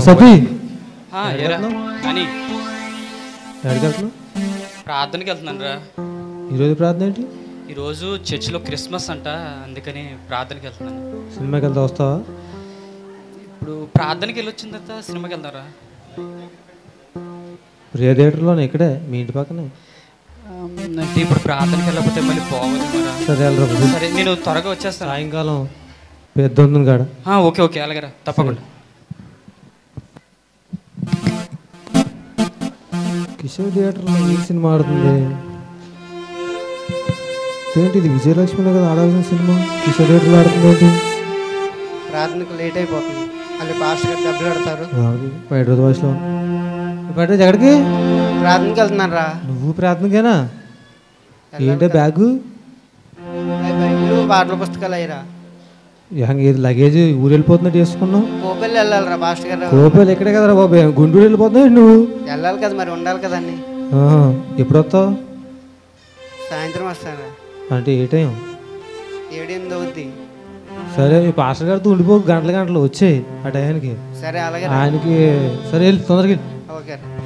సతీ ఆ, ఏరా అని ఎక్కడికి వెళ్తున్నావు ప్రార్థనకి వెళ్తున్నాను రా ఈరోజు ప్రార్థన ఏంటి ఈరోజు చర్చిలో క్రిస్మస్ అంట అందుకని ప్రార్థనకి వెళ్తున్నాను సినిమాకి వెళ్తా వస్తావా ఇప్పుడు ప్రార్థనకి వెళ్ళి వచ్చిన తర్వాత సినిమాకి వెళ్తారా ప్రియ థియేటర్లోనే ఇక్కడే మీ ఇంటి పక్కనే అంటే ఇప్పుడు ప్రార్థనకి వెళ్ళకపోతే మళ్ళీ పోవద్దు మరా సరే వెళ్ళరా బాబు. సరే నేను త్వరగా వచ్చేస్తాను సాయంకాలం పెద్ద ఉంది కాడ ఆ, ఓకే ఓకే అలాగేరా తప్పకుండా కిషోర్ థియేటర్లో ఏ సినిమా ఆడుతుంది ఏంటి ఇది విజయలక్ష్మిలో కదా ఆడాల్సిన సినిమా కిషోర్ థియేటర్లో ఆడుతుంది ఏంటి ప్రార్థనకు లేట్ అయిపోతుంది మళ్ళీ పాస్టర్ గారు దెబ్బలు పెడతారు ఆవిడ హైదరాబాద్ భాషలో పట్టేది ఎక్కడికి ప్రార్థనకి వెళ్తున్నాను రా నువ్వు ప్రార్థనకేనా ఏంటో బ్యాగు బైబిల్ పాటల పుస్తకాలు అయ్యరా ఏం ఇది లగేజ్ ఊరు వెళ్ళిపోతున్నట్టు వేసుకున్నావు కోపల్లి వెళ్ళాలిరా పాస్టర్ గారు కోపలు ఎక్కడే కదరా బాబు గుంటూరు వెళ్ళిపోతున్నావు నువ్వు వెళ్ళాలి కదా మరి ఉండాలి కదండి ఆహా. ఎప్పుడు వస్తావు సాయంత్రం వస్తాను అంటే ఏ టైం ఏడు ఎనిమిది అవుద్ది సరే ఈ పాస్టర్ గారితో ఉండిపో గంటల గంటలు వచ్చాయి ఆ టైంకి సరే అలాగే రా. ఆయనకి సరే వెళ్ళి తొందరగా వెళ్ళి ఓకే రా.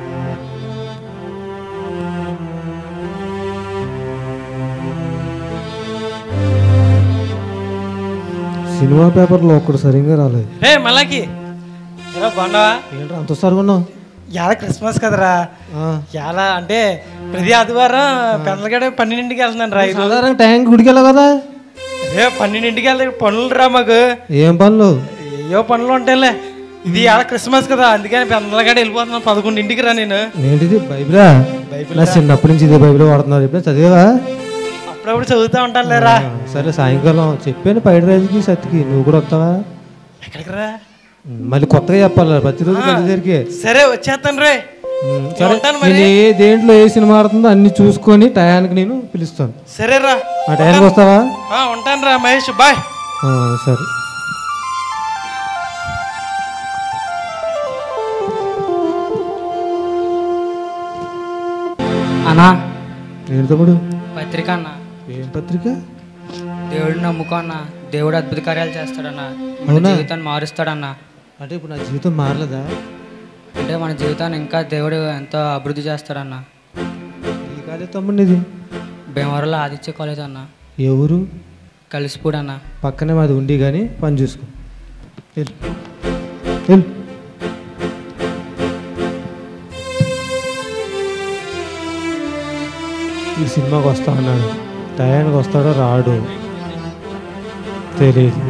సినిమా పేపర్లో ఒక్కడు సరిగ్గా రాలేదు రే మళ్ళాకి ఎలా బాగున్నావా ఏంట్రా అంత వస్తారు కొన్నావు ఇలా క్రిస్మస్ కదరా ఎలా అంటే ప్రతి ఆదివారం పెందలగడ పన్నెండింటికి వెళ్తున్నాను రా ఈరోజు సాధారణ టైంకి గుడికి వెళ్ళావు కదా రే పన్నెండింటికి వెళ్తే పనులు రా మాకు ఏం పనులు ఏయో పనులు ఉంటాయిలే ఇది ఇలా క్రిస్మస్ కదా అందుకని పెందలగడ వెళ్ళిపోతున్నాను పదకొండింటికి రా నేను ఏంటిది బైబిలా బైబిల్ నా చిన్నప్పటి నుంచి ఇదే బైబిల్ వాడుతున్నారు ఎప్పుడైనా చదివేవా అప్పుడప్పుడు చదువుతూ ఉంటాను లేరా ఆ, సరే సాయంకాలం చెప్పాను పైడి రోజుకి సత్తికి నువ్వు కూడా వస్తావా ఎక్కడికి రా మళ్ళీ కొత్తగా చెప్పాలి ప్రతిరోజు గంట దగ్గరికి సరే వచ్చేస్తాను రే ఉమ్, సరే ఉంటాను మరి. నేను ఏ దేంట్లో ఏ సినిమా ఆడుతుందో అన్ని చూసుకొని టయానికి నేను పిలుస్తాను సరే రా ఆ టయానికి వస్తావా ఆ, ఉంటాను రా మహేష్ బాయ్ ఆ, సరే అన్నా ఏంటి తమ్ముడు పత్రిక అన్న ఏం పత్రిక దేవుడిని నమ్ముకో అన్న దేవుడు అద్భుత కార్యాలు చేస్తాడన్న మన అవునా? జీవితాన్ని మారుస్తాడన్న అంటే ఇప్పుడు నా జీవితం మారలేదా అంటే మన జీవితాన్ని ఇంకా దేవుడు ఎంతో అభివృద్ధి చేస్తాడన్న ఈ కాలే తమ్ముడు ఇది భీమవరంలో ఆదిత్య కాలేజ్ అన్న ఏ ఊరు కలిసిపూడి అన్న పక్కనే మాది ఉండి కానీ పని చూసుకో వెళ్ళు వెళ్ళు ఈ సినిమాకి వస్తా అన్నాడు టయానికి వస్తాడో రాడు తెలియదు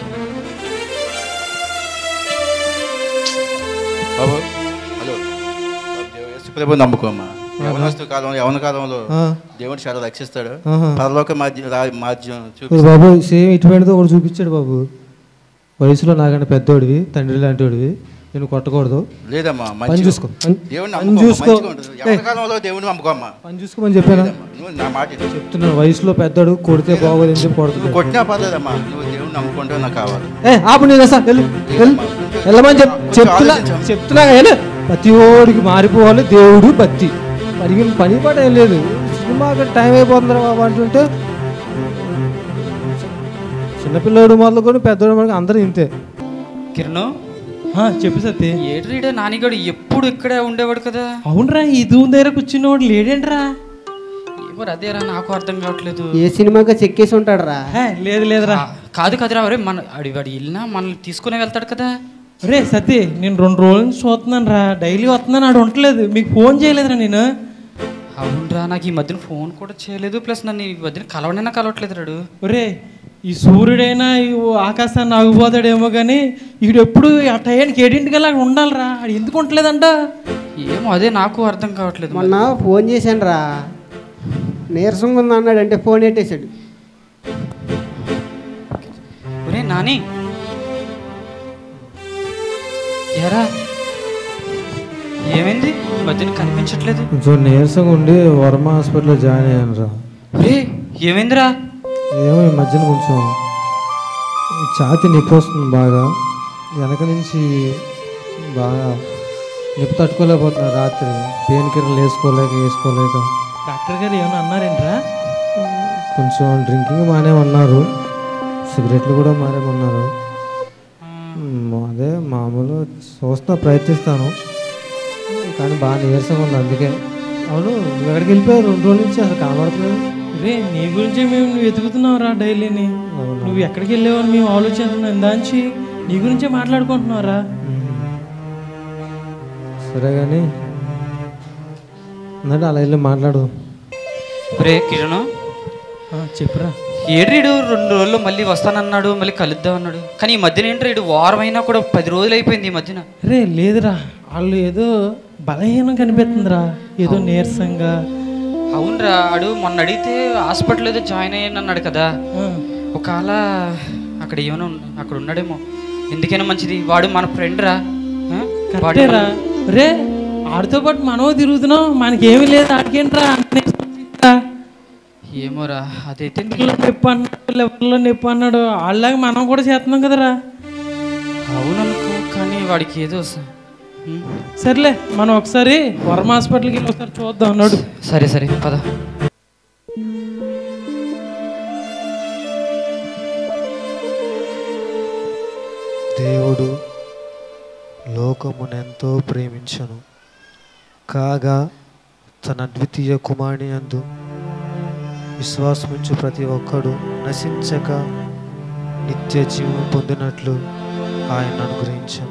బాబు హలో యేసుప్రభు నమ్ముకోమ్మా యవనస్తు కాలం యవన కాలంలో ఆ. దేవుడు చాలా రక్షిస్తాడు ఆహా. పరలోక మాధ్య రా- మాధ్యం ఓ చూపి బాబు సేమ్ ఇటువంటిది ఒకటి చూపించాడు బాబు వయసులో నాకంటే పెద్దోడివి తండ్రి లాంటివాడివి నేను కొట్టకూడదు లేదమ్మా పని మంచి చూసుకో పని- దేవుడిని పని నమ్ముకో చూసుకో మంచిగా ఉంటుంది యవన కాలంలో దేవుడిని నమ్ముకోమ్మా పని చూసుకోమని చెప్పానా లేదమ్మా, నువ్వు నా మాట విను. చెప్తున్నాను వయసులో పెద్దోడు కొడితే బాగోదని చెప్పి నువ్వు కొడుతుంది కొట్టినా పర్లేదమ్మా నువ్వు దేవుడిని నమ్ముకుంటే నాకు కావాలి ఏ ఆపు నేను వేస్తా. వెళ్ళు వెళ్ళు వెళ్ళమని చెప్ చెప్తున్నా చెప్తున్నా వెళ్ళు ప్రతి ఓడికి మారిపోవాలి దేవుడు భక్తి మరి ఇంక పని పాట ఏం లేదు సినిమాకి టైం అయిపోతుందిరా బాబు అంటుంటే చిన్నపిల్లోడు మొదలుకొని పెద్దోడు మొదలు అందరూ ఇంతే కిరణ్ ఆ, చెప్పు సత్తి ఏడు రీడే నానిగాడు ఎప్పుడు ఇక్కడే ఉండేవాడు కదా అవునరా ఈ దూరం దగ్గర కూర్చున్నవాడు లేడేంట్రా ఏమో అదేరా నాకు అర్థం కావట్లేదు ఏ సినిమాగా చెక్కేసి ఉంటాడు రా హే, లేదు లేదురా కా- కాదు కాదురా అరే మన అడి వాడు వెళ్ళినా మనల్ని తీసుకునే వెళ్తాడు కదా రే సతీ నేను రెండు రోజుల నుంచి చూస్తున్నాను రా డైలీ వస్తున్నాను ఆడు ఉండలేదు మీకు ఫోన్ చేయలేదురా నేను అవునరా నాకు ఈ మధ్యన ఫోన్ కూడా చేయలేదు ప్లస్ నన్ను ఈ మధ్యన కలవనైనా కలవట్లేదు రాడు ఒరే ఈ సూర్యుడైనా ఈ ఆకాశాన్ని ఆగిపోతాడేమో కానీ ఈడు ఎప్పుడు ఆ టయానికి ఏడింటికల్లా అక్కడ ఉండాలిరా ఆడు ఎందుకు ఉండలేదంట ఏమో అదే నాకు అర్థం కావట్లేదు మరి. మొన్న ఫోన్ చేశాను రా నీరసంగా ఉంది అన్నాడు అంటే ఫోన్ పెట్టేశాడు ఒరే నాని ఎరా ఏమైంది ఈ మధ్యన కనిపించట్లేదు కొంచెం నీరసంగా ఉండి వర్మ హాస్పిటల్లో జాయిన్ అయ్యాను రా ఒరే ఏమైందిరా ఏమో ఈ మధ్యన కొంచెం ఈ ఛాతి నొప్పి వస్తుంది బాగా వెనక నుంచి బాగా నొప్పి తట్టుకోలేకపోతున్నా రాత్రి పెయిన్ కిల్లర్లు వేసుకోలేక వేసుకోలేక డాక్టర్ గారు ఏమైనా అన్నారేంట్రా కొంచెం డ్రింకింగ్ మానే ఉన్నారు సిగరెట్లు కూడా మానేమన్నారు మ్, అదే మామూలు చూస్తా ప్రయత్నిస్తాను కానీ బాగా నీరసంగా ఉంది అందుకే అవును నువ్వు ఎక్కడికి వెళ్ళిపోయావు రెండు రోజుల నుంచి అసలు కనబడట్లేదు రే నీ గురించే మేము వెతుకుతున్నాం రా డైలీని అవునా? నువ్వు ఎక్కడికి వెళ్ళావని మేము ఆలోచిస్తున్నాం దాంచి నీ గురించే మాట్లాడుకుంటున్నావు రా సరే కానీ అంటే అలా వెళ్ళి మాట్లాడు రే కిరణ్ ఆ, చెప్పురా ఏడ్రీడు రెండు రోజుల్లో మళ్ళీ వస్తానన్నాడు మళ్ళీ కలుద్దాం అన్నాడు కానీ ఈ మధ్యన ఏంటి రీడు వారం అయినా కూడా పది రోజులు అయిపోయింది ఈ మధ్యన రే లేదురా వాళ్ళు ఏదో బలహీనం కనిపిస్తుందిరా ఏదో నీరసంగా అవునరా ఆడు మొన్న అడిగితే హాస్పిటల్ ఏదో జాయిన్ అయ్యాను అన్నాడు కదా ఆ, ఒకవేళ అక్కడ ఏమైనా ఉన్- అక్కడ ఉన్నాడేమో ఎందుకైనా మంచిది వాడు మన ఫ్రెండ్ రా ఆ? వాడు కరెక్టేరా రే ఆడితో పాటు మనమో తిరుగుతున్నాం మనకేమీ లేదు ఆడికేంట్రా అంత నీరసం వచ్చిందిరా? ఏమోరా అదైతే నీ- పిల్లలు నొప్పి అన్నాడు లెవెల్లో నొప్పి అన్నాడు వాళ్ళలాగా మనం కూడా చేస్తున్నాం కదరా అవుననుకో కానీ వాడికి ఏదో స- ఉం. సర్లే మనం ఒకసారి వర్మ హాస్పిటల్కి వెళ్ళి ఒకసారి చూద్దాం అన్నాడు సరే సరే పద దేవుడు లోకమునెంతో ప్రేమించను కాగా తన అద్వితీయ కుమారుని అందు విశ్వాసముంచు ప్రతి ఒక్కడు నశించక నిత్య జీవం పొందినట్లు ఆయన అనుగ్రహించను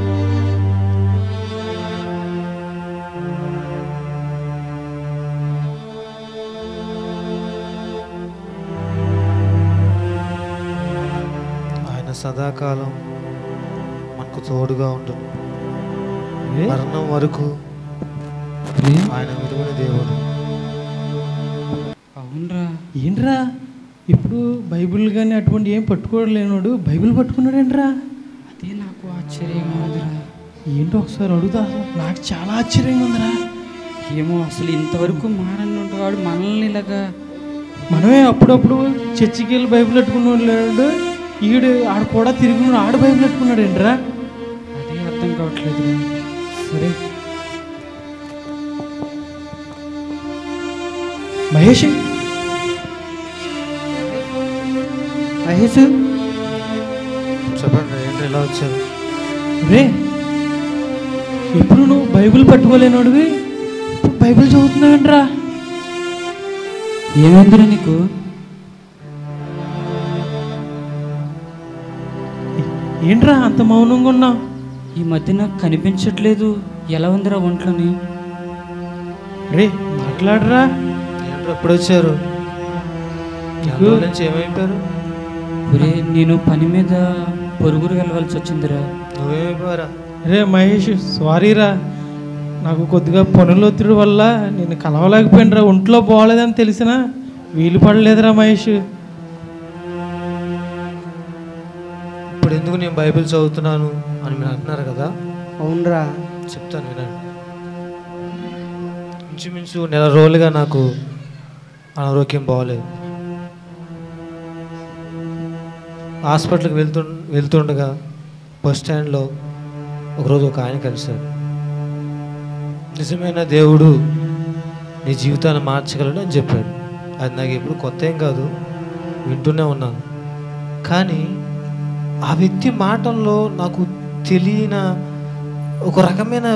ఆయన సదాకాలం మనకు తోడుగా ఉంటుంది మరణం వరకు ఆయన విలువైన దేవుడు అవునరా ఏంట్రా ఇప్పుడు బైబిల్ కానీ అటువంటి ఏం పట్టుకోలేనోడు బైబిల్ పట్టుకున్నాడేంట్రా అదే నాకు ఆశ్చర్యంగా ఉందిరా ఏంటో ఒకసారి అడుగుతా అసలు నాకు చాలా ఆశ్చర్యంగా ఉందిరా ఏమో అసలు ఇంతవరకు మారని వాడు మనల్ని ఇలాగా మనమే అప్పుడప్పుడు చర్చికి వెళ్ళి బైబిల్ పెట్టుకున్నాడు లేడు ఈడు ఆడు కూడా తిరిగి ఆడు బైబిల్ పెట్టుకున్నాడు ఏంట్రా అదే అర్థం కావట్లేదు సరే మహేష్ మహేష్ చెప్పండి ఏంటి ఇలా వచ్చారు రే ఇప్పుడు నువ్వు బైబిల్ పట్టుకోలేనోడివి ఇప్పుడు బైబిల్ చదువుతున్నావేంట్రా ఏమైందిరా నీకు ఏంట్రా అంత మౌనంగా ఉన్నావు ఈ మధ్య నాకు కనిపించట్లేదు ఎలా ఉందిరా ఒంట్లోని రే మాట్లాడరా ఏంటో ఎప్పుడు వచ్చారు ఎన్ని రోజుల నుంచి ఏమైపోయారు ఒరే నేను పని మీద పొరుగురు వెళ్ళవలసి వచ్చిందిరా నువ్వేమైపోయారా రే మహేష్ సారీరా నాకు కొద్దిగా పనుల ఒత్తిడి వల్ల నేను కలవలేకపోయినరా ఒంట్లో బాగోలేదని తెలిసినా వీలు పడలేదురా మహేష్ ఇప్పుడు ఎందుకు నేను బైబిల్ చదువుతున్నాను అని మీరు అంటున్నారు కదా అవునరా చెప్తాను వినండి ఇంచుమించు నెల రోజులుగా నాకు అనారోగ్యం బాగోలేదు హాస్పిటల్కి వెళ్తు వెళ్తుండగా బస్ స్టాండ్లో ఒకరోజు ఒక ఆయన కలిశాడు నిజమైన దేవుడు నీ జీవితాన్ని మార్చగలడు అని చెప్పాడు అది నాకు ఎప్పుడు కొత్త ఏం కాదు వింటూనే ఉన్నాను కానీ ఆ వ్యక్తి మాటల్లో నాకు తెలియన ఒక రకమైన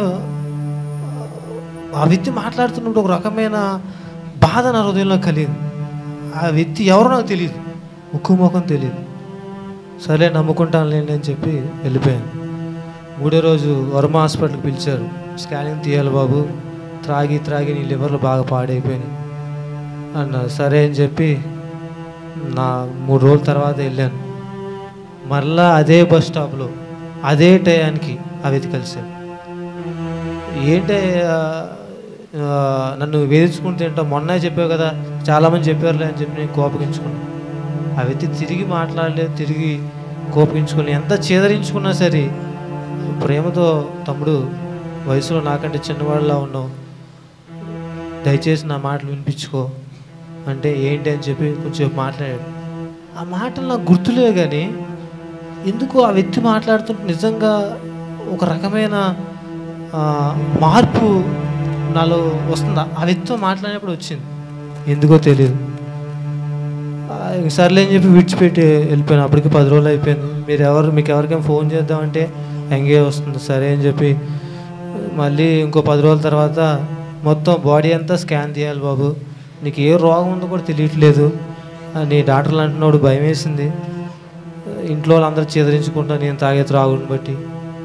ఆ వ్యక్తి మాట్లాడుతున్నప్పుడు ఒక రకమైన బాధ నా హృదయంలో కలిగింది ఆ వ్యక్తి ఎవరో నాకు తెలియదు ముక్కు ముఖం తెలియదు సరే నమ్ముకుంటాను లేండి అని చెప్పి వెళ్ళిపోయాను మూడో రోజు వర్మ హాస్పిటల్కి పిలిచారు స్కానింగ్ తీయాలి బాబు త్రాగి త్రాగి నీ లివర్లు బాగా పాడైపోయినాయి అన్నారు సరే అని చెప్పి నా మూడు రోజుల తర్వాత వెళ్ళాను మరలా అదే బస్ స్టాప్లో అదే టయానికి ఆ వ్యక్తి కలిశాడు ఏంటి ఆ, ఆ, నన్ను వేధించుకుంటే ఏంటో మొన్నే చెప్పావు కదా చాలామంది చెప్పారులే అని చెప్పి నేను కోపగించుకున్నాను ఆ వ్యక్తి తిరిగి మాట్లాడలేదు తిరిగి కోపగించుకుని ఎంత చేదరించుకున్నా సరే ప్రేమతో తమ్ముడు వయసులో నాకంటే చిన్నవాడిలా ఉన్నావు దయచేసి నా మాటలు వినిపించుకో అంటే ఏంటి అని చెప్పి కొంచెం మాట్లాడాడు ఆ మాటలు నాకు గుర్తులేవు కానీ ఎందుకు ఆ వ్యక్తి మాట్లాడుతుంటే నిజంగా ఒక రకమైన ఆ, మార్పు నాలో వస్తుందా ఆ వ్యక్తితో మాట్లాడినప్పుడు వచ్చింది ఎందుకో తెలియదు ఆ, ఇంక సర్లే అని చెప్పి విడిచిపెట్టి వెళ్ళిపోయాను అప్పటికి పది రోజులు అయిపోయింది మీరు ఎవరు మీకు ఎవరికైనా ఫోన్ చేద్దామంటే ఎంగే వస్తుంది సరే అని చెప్పి మళ్ళీ ఇంకో పది రోజుల తర్వాత మొత్తం బాడీ అంతా స్కాన్ తీయాలి బాబు నీకు ఏ రోగం ఉందో కూడా తెలియట్లేదు అని డాక్టర్లు అంటున్నాడు భయం వేసింది ఇంట్లో వాళ్ళందరూ చెదిరించుకుంటా నేను తాగే త్రాగుని బట్టి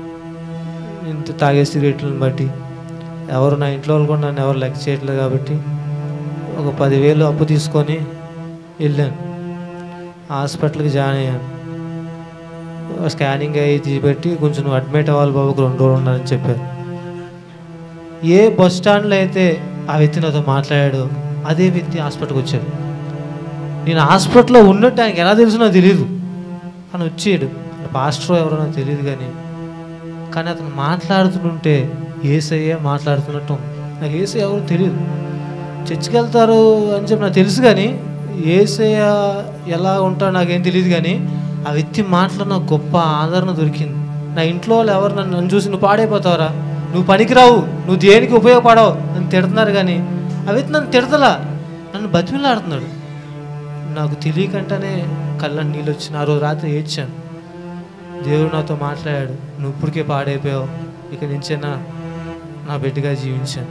ఇంత తాగే సిగరెట్లను బట్టి ఎవరు నా ఇంట్లో వాళ్ళు కూడా నన్ను ఎవరు లెక్క చేయట్లేదు కాబట్టి ఒక పదివేలు అప్పు తీసుకొని వెళ్ళాను హాస్పిటల్కి జాయిన్ అయ్యాను స్కానింగ్ అయ్యి తీపెట్టి కొంచెం నువ్వు అడ్మిట్ అవ్వాలి బాబు ఒక రెండు రోజులు ఉన్నారని చెప్పారు ఏ బస్ స్టాండ్లో అయితే ఆ వ్యక్తి నాతో మాట్లాడాడో అదే వ్యక్తి హాస్పిటల్కి వచ్చాడు నేను హాస్పిటల్లో ఉన్నట్టు ఆయనకి ఎలా తెలుసు నాకు తెలియదు అని వచ్చాడు పాస్టర్ ఎవరో నాకు తెలియదు కానీ కానీ అతను మాట్లాడుతుంటే ఏసయ్యే మాట్లాడుతున్నట్టు ఉంది నాకు ఏసయ్య ఎవరో తెలియదు చర్చికి వెళ్తారు అని చెప్పి నాకు తెలుసు కానీ ఏసయ్య ఎలా ఉంటాడో నాకేం తెలియదు కానీ ఆ వ్యక్తి మాటలో నాకు గొప్ప ఆదరణ దొరికింది నా ఇంట్లో వాళ్ళు ఎవరు నన్ను నన్ను చూసి నువ్వు పాడైపోతావురా నువ్వు పనికిరావు నువ్వు దేనికి ఉపయోగపడవు నన్ను తిడుతున్నారు కానీ ఆ వ్యక్తి నన్ను తిడతలా నన్ను బతిమిలాడుతున్నాడు నాకు తెలియకంటేనే కళ్ళని నీళ్ళు వచ్చిన ఆ రోజు రాత్రి ఏడ్చాను దేవుడు నాతో మాట్లాడాడు నువ్వు ఇప్పటికే పాడైపోయావు ఇక నుంచైనా నా బిడ్డగా జీవించాను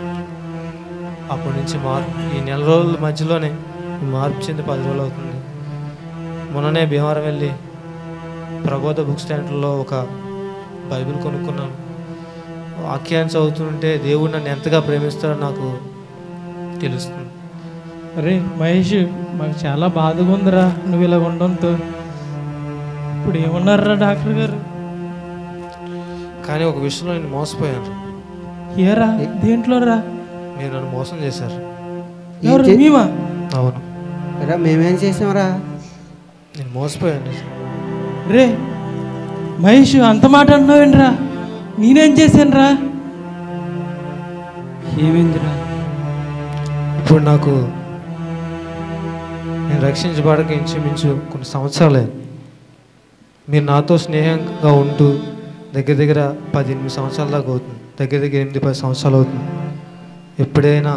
అప్పటి నుంచి మార్పు ఈ నెల రోజుల మధ్యలోనే మార్పు చెంది పది రోజులు అవుతుంది మొన్ననే భీమవరం వెళ్ళి ప్రబోధ బుక్ స్టాండ్లో ఒక బైబిల్ కొనుక్కున్నాను వాక్యాన్ని చదువుతుంటే దేవుడు నన్ను ఎంతగా ప్రేమిస్తాడో నాకు తెలుస్తుంది అరే మహేష్ మాకు చాలా బాధగా ఉందిరా నువ్వు ఇలా ఉండడంతో ఇప్పుడు ఏమన్నారా డాక్టర్ గారు కానీ ఒక విషయంలో నేను మోసపోయాను ఏరా దేంట్లో రా మీరు నన్ను మోసం చేశారు ఎవరు ఏం చే- మేమా అవును రా మేమేం చేసాంరా నేను మోసపోయాను రే మహేష్ అంత మాట అన్నావేంట్రా నేనేం చేశాను రా ఏమైందిరా ఇప్పుడు నాకు నేను రక్షించబడక ఇంచుమించు కొన్ని సంవత్సరాలే మీరు నాతో స్నేహంగా ఉంటూ దగ్గర దగ్గర పది ఎనిమిది సంవత్సరాల దాకా అవుతుంది దగ్గర దగ్గర ఎనిమిది పది సంవత్సరాలు అవుతుంది ఎప్పుడైనా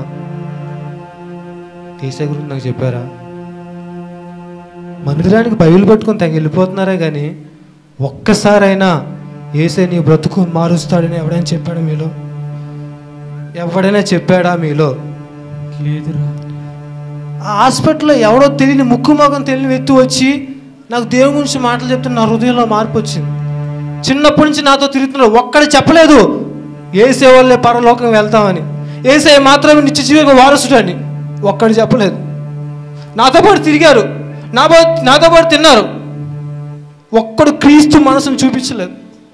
ఏసై గురించి నాకు చెప్పారా మందిరానికి బయలు పట్టుకొని తెగ వెళ్ళిపోతున్నారే కానీ ఒక్కసారైనా ఏసై నీ బ్రతుకు మారుస్తాడని ఎవడైనా చెప్పాడా మీలో ఎవడైనా చెప్పాడా మీలో లేదురా ఆ హాస్పిటల్లో ఎవడో తెలియని ముక్కు మొగం తెలియని వ్యక్తి వచ్చి నాకు దేవుని గురించి మాటలు చెప్తే నా హృదయంలో మార్పు వచ్చింది చిన్నప్పటి నుంచి నాతో తిరుగుతున్నారు ఒక్కడు చెప్పలేదు ఏసే వాళ్ళే పరలోకం వెళ్తామని ఏసే మాత్రమే నిత్య జీవితం వారసుడని ఒక్కడు చెప్పలేదు నాతో పాటు తిరిగారు నా పా- నాతో పాటు తిన్నారు ఒక్కడు క్రీస్తు మనసును చూపించలేదు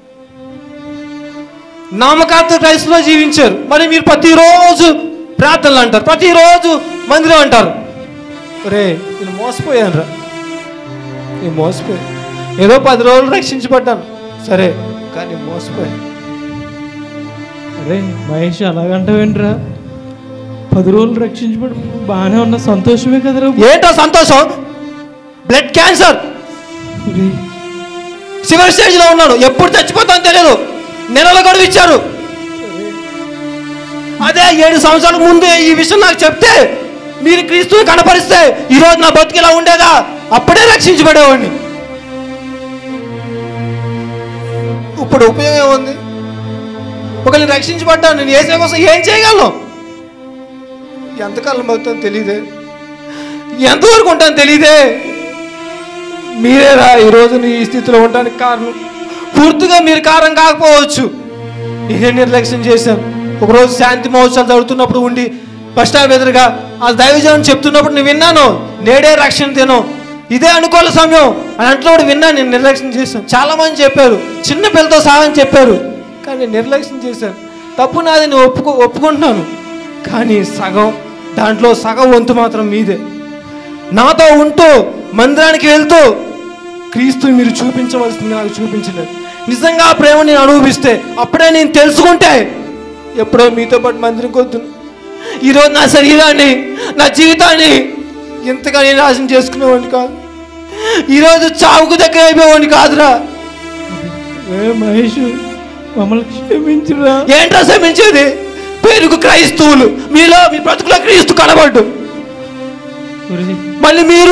నామకార్థ క్రైస్తలో జీవించారు మరి మీరు ప్రతిరోజు ప్రార్థనలు అంటారు ప్రతిరోజు మందిరం అంటారు రే నేను మోసపోయాను రా నేను మోసపోయాను ఏదో పది రోజులు రక్షించబడ్డాను సరే కానీ మోసపోయాను అరే మహేష్ అలాగంటావేంట్రా పది రోజులు రక్షించబడి బాగానే ఉన్న సంతోషమే కదరా ఏంటో సంతోషం బ్లడ్ క్యాన్సర్ ఒరేయ్, సివర్ స్టేజ్లో ఉన్నాడు ఎప్పుడు చచ్చిపోతానో తెలియదు నెలలు గడువు ఇచ్చారు అదే ఏడు సంవత్సరాల ముందు ఈ విషయం నాకు చెప్తే మీరు క్రీస్తుని కనపరిస్తే ఈరోజు నా బతుకు ఇలా ఉండేదా అప్పుడే రక్షించబడేవాడిని ఇప్పుడు ఉపయోగం ఏముంది ఒకరిని రక్షించబడ్డాను నేను ఏసే కోసం ఏం చేయగలను ఎంతకాలం బతుకుతాను తెలియదే ఎంతవరకు ఉంటాను తెలియదే మీరేరా ఈరోజు నీ ఈ స్థితిలో ఉండడానికి కారణం పూర్తిగా మీరు కారణం కాకపోవచ్చు నేనే నిర్లక్ష్యం చేశాను ఒకరోజు శాంతి మహోత్సవాలు జరుగుతున్నప్పుడు ఉండి బస్ స్టాండ్ ఎదురుగా ఆ దైవజనం చెప్తున్నప్పుడు నేను విన్నాను నేడే రక్షణ తిను ఇదే అనుకూల సమయం అని అంటున్నప్పుడు విన్నాను నేను నిర్లక్ష్యం చేశాను చాలా మంది చెప్పారు చిన్న పిల్లతో సహాయం చెప్పారు కానీ నేను నిర్లక్ష్యం చేశాను తప్పు నాది నేను ఒప్పుకో ఒప్పుకుంటున్నాను కానీ సగం దాంట్లో సగం వంతు మాత్రం మీదే నాతో ఉంటూ మందిరానికి వెళ్తూ క్రీస్తు మీరు చూపించవలసింది నాకు చూపించలేదు నిజంగా ఆ ప్రేమ నేను అనుభవిస్తే అప్పుడే నేను తెలుసుకుంటే ఎప్పుడో మీతో పాటు మందిరం వద్దును ఈరోజు నా శరీరాన్ని నా జీవితాన్ని ఇంతగా నేను నాశనం చేసుకునేవాడిని కాదు ఈరోజు చావుకు దగ్గర అయిపోయేవాడిని కాదురా ఏ మహేష్ మమ్మల్ని క్షమించురా ఏంట్రా శ్రమించేది పేరుకు క్రైస్తవులు మీలో మీ బ్రతుకులో క్రీస్తు కనబడ్డు ఒరేయ్, మళ్ళీ మీరు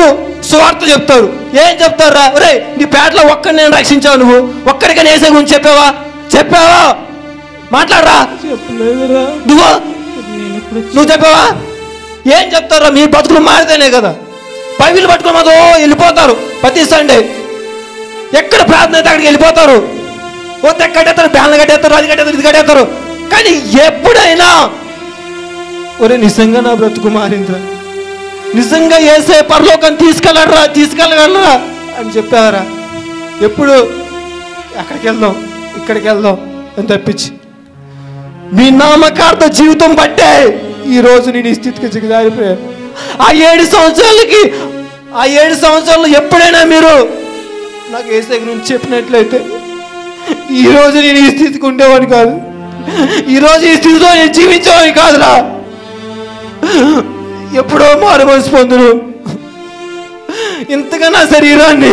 సువార్త చెప్తారు ఏం చెప్తారా రే నీ పేటలో ఒక్కడిని నేను రక్షించావు నువ్వు ఒక్కడికైనా ఏసే గురించి చెప్పావా చెప్పావా మాట్లాడరా చెప్పలేదురా నువ్వు నేను ఇప్పుడు నువ్వు చెప్పావా ఏం చెప్తారా మీ బతుకులు మారితేనే కదా బైబిల్ పట్టుకుని మాతో వెళ్ళిపోతారు ప్రతి సండే ఎక్కడ ప్రార్థన అయితే అక్కడికి వెళ్ళిపోతారు వద్ద కట్టేస్తారు బ్యాన్లు కట్టేస్తారు అది కట్టేస్తారు ఇది కట్టేస్తారు కానీ ఎప్పుడైనా ఒరే నిజంగా నా బ్రతుకు మారిందిరా నిజంగా ఏసే పరలోకం తీసుకెళ్ళడరా తీసుకెళ్ళగలరా అని చెప్పారా ఎప్పుడు అక్కడికి వెళ్దాం ఇక్కడికి వెళ్దాం అని తప్పించి మీ నామకార్థ జీవితం బట్టే ఈ రోజు నేను ఈ స్థితికి దిగజారిపోయాను ఆ ఏడు సంవత్సరాలకి ఆ ఏడు సంవత్సరాలు ఎప్పుడైనా మీరు నాకు ఏసే గురించి చెప్పినట్లయితే ఈ రోజు నేను ఈ స్థితికి ఉండేవాడిని కాదు ఈ రోజు ఈ స్థితిలో నేను జీవించేవాడిని కాదురా ఎప్పుడో మారు మనసు పొందును ఇంతగా నా శరీరాన్ని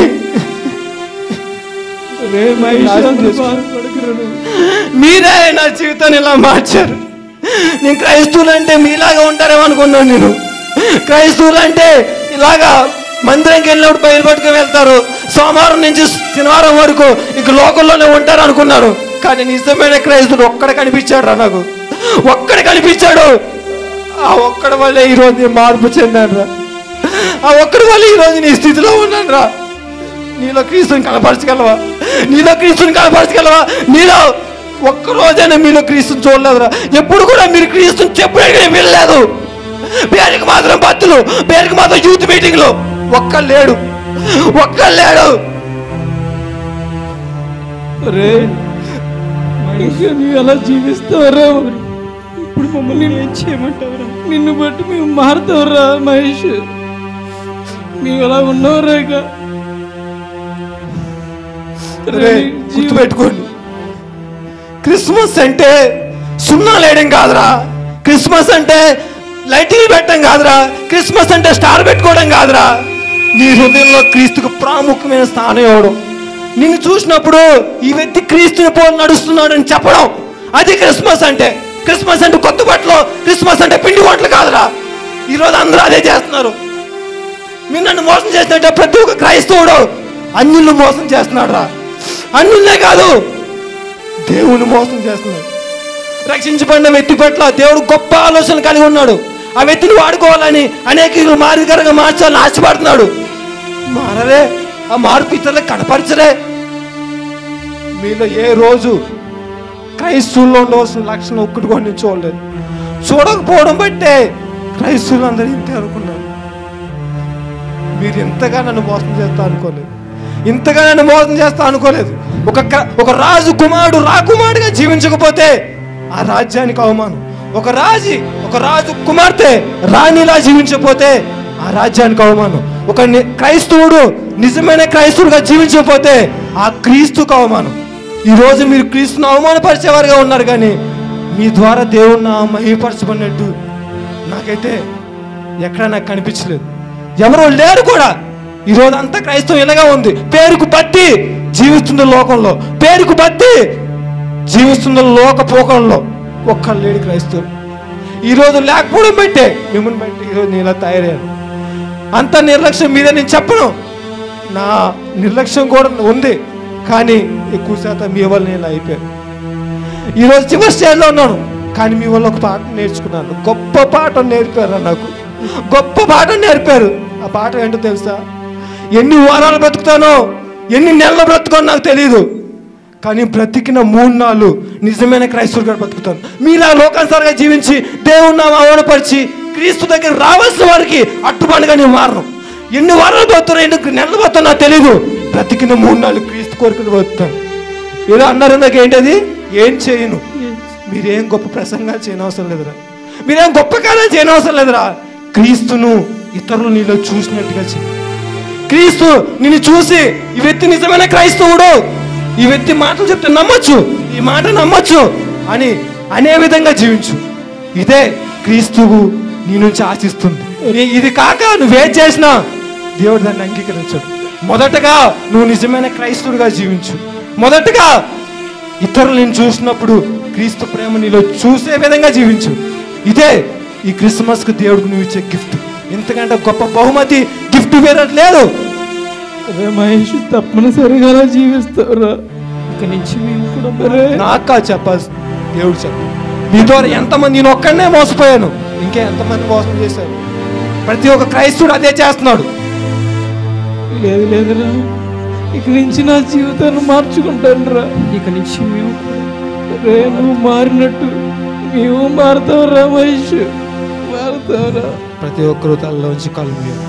రే మహేష్ నాశనం అంత చేసుకో. బాధపడకురా నువ్వు. మీరే నా జీవితాన్ని ఇలా మార్చారు నేను క్రైస్తవులు అంటే మీలాగా ఉంటారేమో అనుకున్నాను నేను క్రైస్తవులు అంటే ఇలాగా మందిరంకి వెళ్ళినప్పుడు బయలు పట్టుకుని వెళ్తారు సోమవారం నుంచి శనివారం వరకు ఇక లోకల్లోనే ఉంటారు అనుకున్నాను కానీ నిజమైన క్రైస్తవుడు ఒక్కడ కనిపించాడు రా నాకు ఒక్కడ కనిపించాడు ఆ ఒక్కడ వల్లే ఈరోజు నేను మార్పు చెందాను రా ఆ ఒక్కడి వల్ల ఈరోజు నీ స్థితిలో ఉన్నాను రా నీలో క్రీస్తుని కనపరచగలవా నీలో క్రీస్తుని కనపరచగలవా నీలో ఒక్క రోజైనా మీలో క్రీస్తుని చూడలేదురా ఎప్పుడు కూడా మీరు క్రీస్తుని చెప్పుడే వెళ్ళలేదు పేరుకి మాత్రం భక్తులు పేరుకి మాత్రం యూత్ మీటింగ్లు ఒక్క లేడు ఒక్క లేడు రే మహేష్ నువ్వు ఎలా జీవిస్తావురా ఇప్పుడు మమ్మల్ని ఏం చేయమంటావురా నిన్ను బట్టి మేము మారుతావురా మహేష్ మేము ఎలా ఉన్నావురా ఇక రే, గుర్తుపెట్టుకోండి క్రిస్మస్ అంటే సున్నా లేయడం కాదురా క్రిస్మస్ అంటే లైటింగ్ పెట్టడం కాదురా క్రిస్మస్ అంటే స్టార్ పెట్టుకోవడం కాదురా నీ హృదయంలో క్రీస్తుకు ప్రాముఖ్యమైన స్థానం ఇవ్వడం నిన్ను చూసినప్పుడు ఈ వ్యక్తి క్రీస్తుని పోలి నడుస్తున్నాడు అని చెప్పడం అది క్రిస్మస్ అంటే క్రిస్మస్ అంటే కొత్త బట్టలు క్రిస్మస్ అంటే పిండి వంటలు కాదురా ఈరోజు అందరూ అదే చేస్తున్నారు మీరు నన్ను మోసం చేసినట్టే ప్రతి ఒక్క క్రైస్తవుడు అన్యులను మోసం చేస్తున్నాడు రా అన్యులనే కాదు దేవుని మోసం చేస్తున్నాడు రక్షించబడిన వ్యక్తి పట్ల దేవుడు గొప్ప ఆలోచనలు కలిగి ఉన్నాడు ఆ వ్యక్తిని వాడుకోవాలని అనేక మాదిరికరంగా మార్చాలని ఆశపడుతున్నాడు మారరే ఆ మార్పు ఇతరులకు కనపరచరే మీలో ఏ రోజు క్రైస్తవుల్లో ఉండవలసిన లక్షణం ఒక్కటి కూడా నేను చూడలేదు చూడకపోవడం బట్టే క్రైస్తవులు అందరూ ఇంతే అనుకున్నారు మీరు ఇంతగా నన్ను మోసం చేస్తా అనుకోలేదు ఇంతగా నన్ను మోసం చేస్తా అనుకోలేదు ఒక క- ఒక రాజు కుమారుడు రాకుమారుడుగా జీవించకపోతే ఆ రాజ్యానికి అవమానం ఒక రాజు ఒక రాజు కుమార్తె రాణిలా జీవించకపోతే ఆ రాజ్యానికి అవమానం ఒక ని- క్రైస్తవుడు నిజమైన క్రైస్తవుడుగా జీవించకపోతే ఆ క్రీస్తుకు అవమానం ఈ రోజు మీరు క్రీస్తును అవమానపరిచేవారుగా ఉన్నారు కానీ మీ ద్వారా దేవుణ్ణి మహిపరచబడినట్టు నాకైతే ఎక్కడ నాకు కనిపించలేదు ఎవరో లేరు కూడా ఈరోజు అంతా క్రైస్తవం ఇలాగా ఉంది పేరుకు బట్టి జీవిస్తున్న లోకంలో పేరుకు బట్టి జీవిస్తున్న లోక పోకంలో ఒక్కరు లేడు క్రైస్తవులు ఈరోజు లేకపోవడం బట్టే మిమ్మల్ని బట్టి ఈరోజు నేను ఇలా తయారయ్యాను అంత నిర్లక్ష్యం మీద నేను చెప్పను నా నిర్లక్ష్యం కూడా ఉంది కానీ ఎక్కువ శాతం మీ వల్ల నేను ఇలా అయిపోయాను ఈరోజు చివరి స్టేజ్లో ఉన్నాను కానీ మీ వల్ల ఒక పాట నేర్చుకున్నాను గొప్ప పాట నేర్పారు నాకు గొప్ప పాట నేర్పారు ఆ పాట ఏంటో తెలుసా ఎన్ని వారాలు బ్రతుకుతానో ఎన్ని నెలలు బ్రతుకోనో నాకు తెలియదు కానీ బ్రతికిన మూడు నాళ్ళు నిజమైన క్రైస్తవులుగా బ్రతుకుతాను మీలా లోకానుసారంగా జీవించి దేవుని నామ అవమానపరిచి క్రీస్తు దగ్గర రావాల్సిన వారికి అట్టుబండుగా నేను మారను ఎన్ని వారాలు పోతున్నా ఎన్ని నెలలు పోతున్నా నాకు తెలియదు బ్రతికిన మూడు నాళ్ళు క్రీస్తు కోరికలు పోతాను ఏదో అన్నారు నాకు ఏంటది ఏం చేయను మీరేం గొప్ప ప్రసంగాలు చేయనవసరం లేదురా మీరేం గొప్ప కార్యాలు చేయనవసరం లేదురా క్రీస్తును ఇతరులు నీలో చూసినట్టుగా చేయి క్రీస్తు నిన్ను చూసి ఈ వ్యక్తి నిజమైన క్రైస్తవుడు ఈ వ్యక్తి మాటలు చెప్తే నమ్మొచ్చు ఈ మాట నమ్మొచ్చు అని అనే విధంగా జీవించు ఇదే క్రీస్తువు నీ నుంచి ఆశిస్తుంది ఈ- ఇది కాక నువ్వేం చేసినా దేవుడు దాన్ని అంగీకరించడు మొదటగా నువ్వు నిజమైన క్రైస్తవుడిగా జీవించు మొదటగా ఇతరులు నేను చూసినప్పుడు క్రీస్తు ప్రేమ నీలో చూసే విధంగా జీవించు ఇదే ఈ క్రిస్మస్కి దేవుడికి నువ్వు ఇచ్చే గిఫ్ట్ ఇంతకంటే గొప్ప బహుమతి గిఫ్ట్ వేరేది లేదు రే మహేష్ తప్పనిసరిగా అలా జీవిస్తావురా ఇక నుంచి మేము కూడా రే నాకు కాదు చెప్పాల్సి దేవుడు చెప్పు నీ ద్వారా ఎంతమంది నేను ఒక్కడనే మోసపోయాను ఇంకా ఎంతమంది మోసం చేశారు ప్రతి ఒక్క క్రైస్తవుడు అదే చేస్తున్నాడు లేదు లేదురా ఇక నుంచి నా జీవితాన్ని మార్చుకుంటాను రా ఇక నుంచి మేము కూడా రే నువ్వు మారినట్టు మేము మారుతావురా మహేష్ మారుతావురా ప్రతి ఒక్కరు తలలోంచి కళ్ళు మూయాలి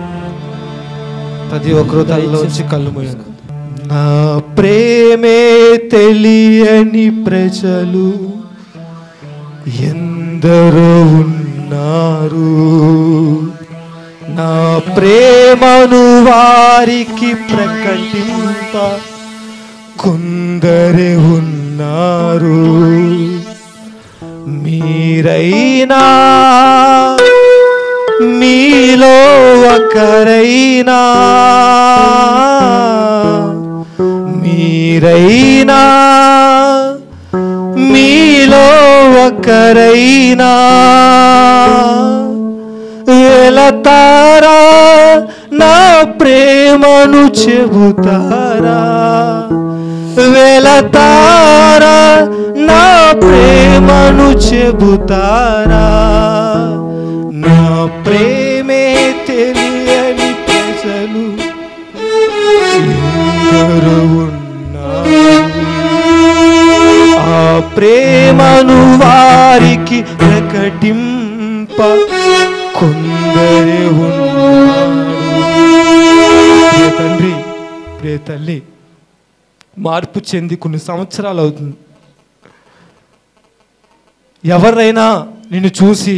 ప్రతి ఒక్కరు తలలోంచి కళ్ళు మూయాలి నా ప్రేమే తెలియని ప్రజలు ఎందరో ఉన్నారు నా ప్రేమను వారికి ప్రకటింప కొందరే ఉన్నారు మీరైనా మీలో ఒకరైనా మీరైనా మీలో ఒకరైనా వెళతారా నా ప్రేమను చెబుతారా వెళతారా నా ప్రేమను చెబుతారా నా ప్రేమే తెలియని ప్రజలు ఎందరో ఉన్నారు. ఆ ప్రేమను వారికి ప్రకటింప కొందరే ఉన్నారు ప్రియ తండ్రి ప్రియ తల్లి మార్పు చెంది కొన్ని సంవత్సరాలు అవుతుంది ఎవరైనా నిన్ను చూసి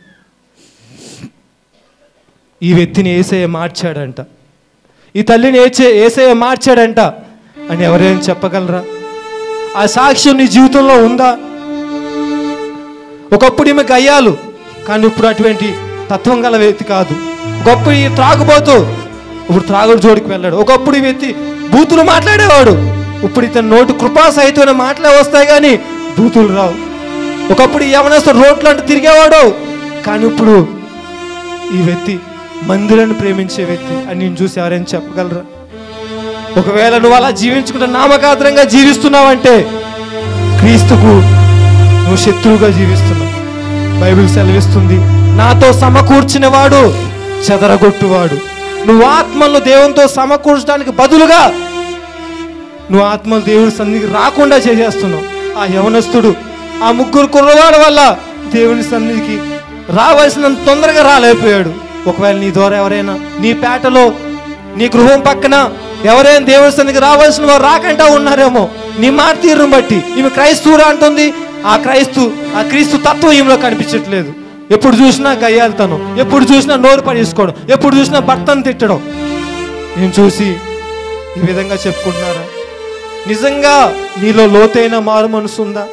ఈ వ్యక్తిని ఏసయ్య మార్చాడంట ఈ తల్లిని ఏచే ఏసయ్య మార్చాడంట అని ఎవరైనా చెప్పగలరా ఆ సాక్ష్యం నీ జీవితంలో ఉందా ఒకప్పుడు ఈమె గయ్యాలు కానీ ఇప్పుడు అటువంటి తత్వం గల వ్యక్తి కాదు ఒకప్పుడు ఈ త్రాగుబోతూ ఇప్పుడు త్రాగుడు జోడికి వెళ్ళాడు ఒకప్పుడు ఈ వ్యక్తి బూతులు మాట్లాడేవాడు ఇప్పుడు ఇతని నోటు కృపా సహితమైన మాటలే వస్తాయి కానీ బూతులు రావు ఒకప్పుడు యవనస్తు రోడ్లు అంటే తిరిగేవాడు కానీ ఇప్పుడు ఈ వ్యక్తి మందిరాన్ని ప్రేమించే వ్యక్తి అని నేను చూసి ఎవరైనా చెప్పగలరా ఒకవేళ నువ్వు అలా జీవించుకుంటే నామకాతరంగా జీవిస్తున్నావంటే క్రీస్తుకు నువ్వు శత్రువుగా జీవిస్తున్నావు బైబిల్ సెలవిస్తుంది నాతో సమకూర్చిన వాడు చెదరగొట్టువాడు నువ్వు ఆత్మలను దేవునితో సమకూర్చడానికి బదులుగా నువ్వు ఆత్మలు దేవుడి సన్నిధికి రాకుండా చేసేస్తున్నావు ఆ యవనస్తుడు ఆ ముగ్గురు కుర్రవాడు వల్ల దేవుని సన్నిధికి రావాల్సినంత తొందరగా రాలేకపోయాడు ఒకవేళ నీ ద్వారా ఎవరైనా నీ పేటలో నీ గృహం పక్కన ఎవరైనా దేవుని సన్నిధికి రావాల్సిన వారు రాకుండా ఉన్నారేమో నీ మాట తీరును బట్టి ఈమె క్రైస్తవురా అంటుంది ఆ క్రైస్తు ఆ క్రీస్తు తత్వం ఈమెలో కనిపించట్లేదు ఎప్పుడు చూసినా గయ్యాలతనం ఎప్పుడు చూసినా నోరు పడేసుకోవడం ఎప్పుడు చూసినా భర్తను తిట్టడం నేను చూసి ఈ విధంగా చెప్పుకుంటున్నారా నిజంగా నీలో లోతైన మారు మనసు ఉందా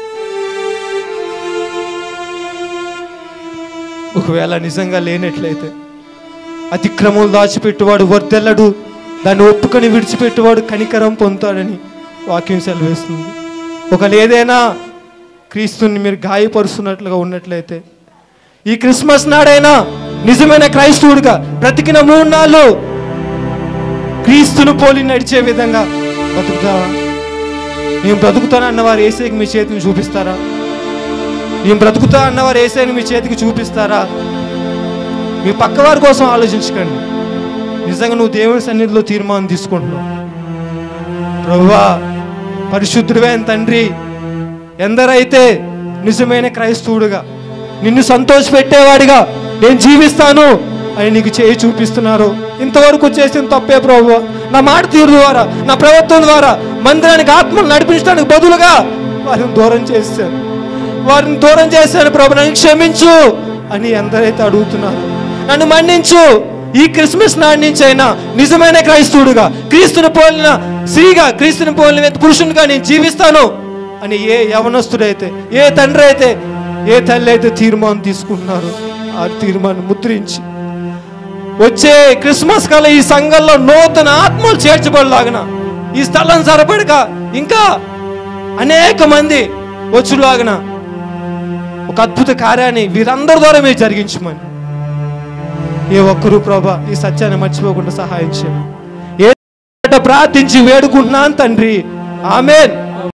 ఒకవేళ నిజంగా లేనట్లయితే అతిక్రమం దాచిపెట్టువాడు వర్దెల్లడు దాన్ని ఒప్పుకొని విడిచిపెట్టువాడు కనికరం పొందుతాడని వాక్యం సెలవేస్తుంది ఒకవేళ ఏదైనా క్రీస్తుని మీరు గాయపరుస్తున్నట్లుగా ఉన్నట్లయితే ఈ క్రిస్మస్ నాడైనా నిజమైన క్రైస్తవుడిగా బ్రతికిన మూడు నాళ్ళు క్రీస్తును పోలి నడిచే విధంగా బతుకుతావా నేను బ్రతుకుతాను అన్నవారు ఏసైకి మీ చేతిని చూపిస్తారా నేను బ్రతుకుతా అన్నవారు ఏసైని మీ చేతికి చూపిస్తారా మీ పక్కవారి కోసం ఆలోచించకండి నిజంగా నువ్వు దేవుని సన్నిధిలో తీర్మానం తీసుకుంటున్నావు ప్రభువా పరిశుద్ధుడైన తండ్రి ఎందరైతే నిజమైన క్రైస్తవుడుగా నిన్ను సంతోషపెట్టేవాడిగా నేను జీవిస్తాను అని నీకు చేయి చూపిస్తున్నారు ఇంతవరకు చేసిన తప్పే ప్రభు నా మాట తీరు ద్వారా నా ప్రవర్తన ద్వారా మందిరానికి ఆత్మను నడిపించడానికి బదులుగా వారిని దూరం చేశాను వారిని దూరం చేశాను ప్రభు నన్ను క్షమించు అని ఎందరైతే అడుగుతున్నారు నన్ను మన్నించు ఈ క్రిస్మస్ నాటి నుంచి అయినా నిజమైన క్రైస్తవుడుగా క్రీస్తుని పోలిన స్త్రీగా క్రీస్తుని పోలిన పురుషునిగా నేను జీవిస్తాను అని ఏ యవనస్తుడైతే ఏ తండ్రి అయితే ఏ తల్లి అయితే తీర్మానం తీసుకుంటున్నారు ఆ తీర్మానం ముద్రించి వచ్చే క్రిస్మస్ కాల ఈ సంఘంలో నూతన ఆత్మలు చేర్చబడలాగన ఈ స్థలం సరపడక ఇంకా అనేక మంది వచ్చులాగన ఒక అద్భుత కార్యాన్ని వీరందరి ద్వారా మీరు జరిగించమని ఏ ఒక్కరూ ప్రభా ఈ సత్యాన్ని మర్చిపోకుండా సహాయం చేయండి ఏ ప్రార్థించి వేడుకుంటున్నాను తండ్రి ఆమెన్